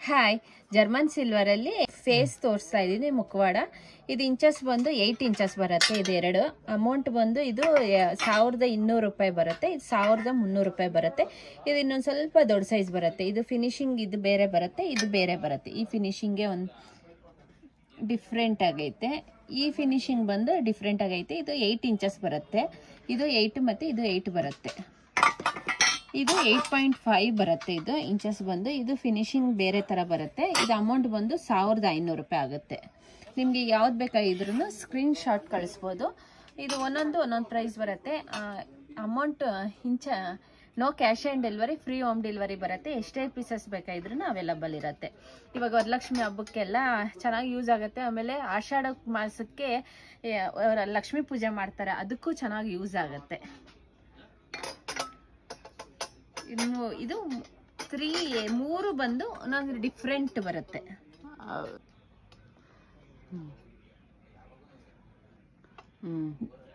hi German silver ಅಲ್ಲಿ face ತೋರಿಸ್ತಾ ಇದ್ದೀನಿ ಮುಖವಾಡ ಇದು ಇಂಚಸ್ ಬಂದು ಏಯ್ಟ್ ಇಂಚಸ್ ಬರುತ್ತೆ ಇದು ಎರಡು ಅಮೌಂಟ್ ಬಂದು ಇದು ಯ- ಸಾವಿರದ ಇನ್ನೂರು ರೂಪಾಯಿ ಬರುತ್ತೆ ಇದು ಸಾವಿರದ ಮುನ್ನೂರು ರೂಪಾಯಿ ಬರುತ್ತೆ ಇದು ಇನ್ನೊಂದು ಸ್ವಲ್ಪ ದೊಡ್ಡ ಸೈಜ್ ಬರುತ್ತೆ ಇದು ಫಿನಿಶಿಂಗ್ ಇದು ಬೇರೆ ಬರುತ್ತೆ ಇದು ಬೇರೆ ಬರುತ್ತೆ ಈ ಫಿನಿಶಿಂಗ್ಗೆ ಒಂದು ಡಿಫ್ರೆಂಟ್ ಆಗೈತೆ ಈ ಫಿನಿಶಿಂಗ್ ಬಂದು ಡಿಫ್ರೆಂಟ್ ಆಗೈತೆ ಇದು ಏಯ್ಟ್ ಇಂಚಸ್ ಬರುತ್ತೆ ಇದು ಏಯ್ಟ್ ಮತ್ತು ಇದು ಏಯ್ಟ್ ಬರುತ್ತೆ ಇದು ಏಯ್ಟ್ ಪಾಯಿಂಟ್ ಫೈವ್ ಬರುತ್ತೆ ಇದು ಇಂಚಸ್ ಬಂದು ಇದು ಫಿನಿಶಿಂಗ್ ಬೇರೆ ಥರ ಬರುತ್ತೆ ಇದು ಅಮೌಂಟ್ ಬಂದು ಸಾವಿರದ ಐನೂರು ರೂಪಾಯಿ ಆಗುತ್ತೆ ನಿಮಗೆ ಯಾವ್ದು ಬೇಕಾಗಿದ್ರು ಸ್ಕ್ರೀನ್ ಶಾಟ್ ಕಳಿಸ್ಬೋದು ಇದು ಒಂದೊಂದು ಒಂದೊಂದು ಪ್ರೈಸ್ ಬರುತ್ತೆ ಅಮೌಂಟ್ ಇಂಚ no cash and delivery free home delivery ಬರುತ್ತೆ ಎಷ್ಟೇ ಪೀಸಸ್ ಬೇಕಾಗಿದ್ರು ಅವೈಲಬಲ್ ಇರುತ್ತೆ ಇವಾಗ ವರಲಕ್ಷ್ಮಿ ಹಬ್ಬಕ್ಕೆಲ್ಲ ಚೆನ್ನಾಗಿ ಯೂಸ್ ಆಗುತ್ತೆ ಆಮೇಲೆ ಆಷಾಢ ಮಾಸಕ್ಕೆ ಏ, ಅವ್ರ ಲಕ್ಷ್ಮೀ ಪೂಜೆ ಮಾಡ್ತಾರೆ ಅದಕ್ಕೂ ಚೆನ್ನಾಗಿ ಯೂಸ್ ಆಗುತ್ತೆ ಇನ್ನು ಇದು ತ್ರೀ ಮೂರು ಬಂದು ಒಂದೊಂದು ಡಿಫ್ರೆಂಟ್ ಬರುತ್ತೆ ಹ್ಮ್